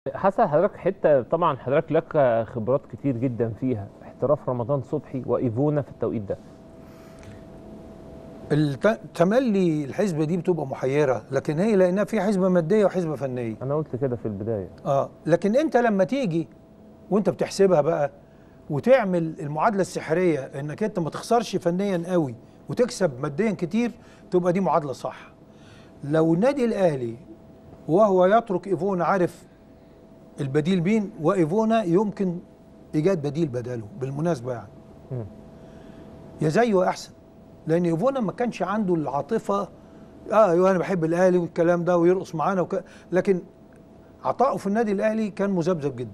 حسن حضرتك حته طبعا حضرتك لك خبرات كتير جدا فيها احتراف رمضان صبحي وايفونا في التوقيت ده الت- تملي الحسبه دي بتبقى محيره لكن هي لانها في حسبه ماديه وحسبه فنيه انا قلت كده في البدايه اه لكن انت لما تيجي وانت بتحسبها بقى وتعمل المعادله السحريه انك انت ما تخسرش فنيا قوي وتكسب ماديا كتير تبقى دي معادله صح لو النادي الاهلي وهو يترك ايفونا عارف البديل مين وايفونا يمكن ايجاد بديل بداله بالمناسبه يعني مم. يا زيه احسن لان ايفونا ما كانش عنده العاطفه اه ايوه انا بحب الاهلي والكلام ده ويرقص معانا وك... لكن عطائه في النادي الاهلي كان مذبذب جدا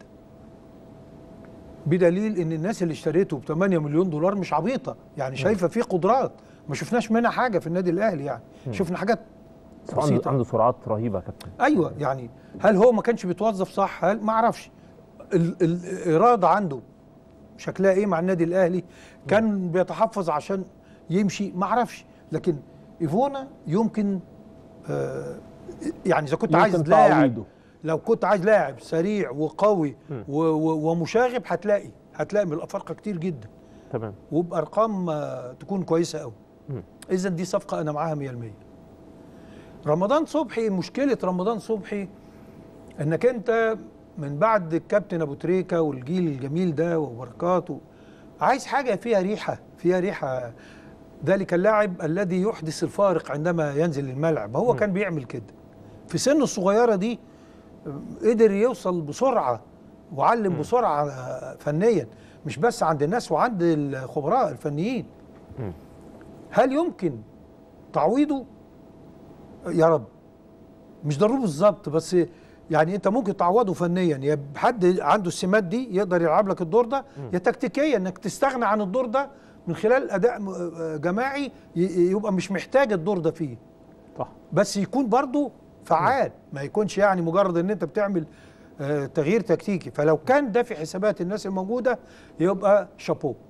بدليل ان الناس اللي اشتريته ب 8 مليون دولار مش عبيطه يعني شايفه فيه قدرات ما شفناش منها حاجه في النادي الاهلي يعني شفنا حاجات بس عنده بسيطة. عنده سرعات رهيبه يا كابتن ايوه يعني هل هو ما كانش بيتوظف صح هل ما اعرفش ال- ال- الاراده عنده شكلها ايه مع النادي الاهلي كان بيتحفظ عشان يمشي ما اعرفش لكن ايفونا يمكن آه يعني اذا كنت يمكن عايز لاعب تعويضه. لو كنت عايز لاعب سريع وقوي مم. و- و- ومشاغب هتلاقي هتلاقي من الافارقه كتير جدا تمام وبارقام آه، تكون كويسه قوي مم. اذا دي صفقه انا معاها 100% رمضان صبحي مشكله رمضان صبحي انك انت من بعد الكابتن ابو تريكه والجيل الجميل ده وبركاته عايز حاجه فيها ريحه فيها ريحه ذلك اللاعب الذي يحدث الفارق عندما ينزل الملعب هو كان بيعمل كده في سنه الصغيره دي قدر يوصل بسرعه وعلم بسرعه فنيا مش بس عند الناس وعند الخبراء الفنيين مم. هل يمكن تعويضه يا رب مش ضروري بالظبط بس يعني انت ممكن تعوضه فنيا يا بحد عنده السمات دي يقدر يلعب لك الدور ده يا تكتيكيا انك تستغنى عن الدور ده من خلال اداء م- آه جماعي ي- يبقى مش محتاج الدور ده فيه صح بس يكون برضه فعال ما يكونش يعني مجرد ان انت بتعمل آه، تغيير تكتيكي فلو كان ده في حسابات الناس الموجوده يبقى شابوه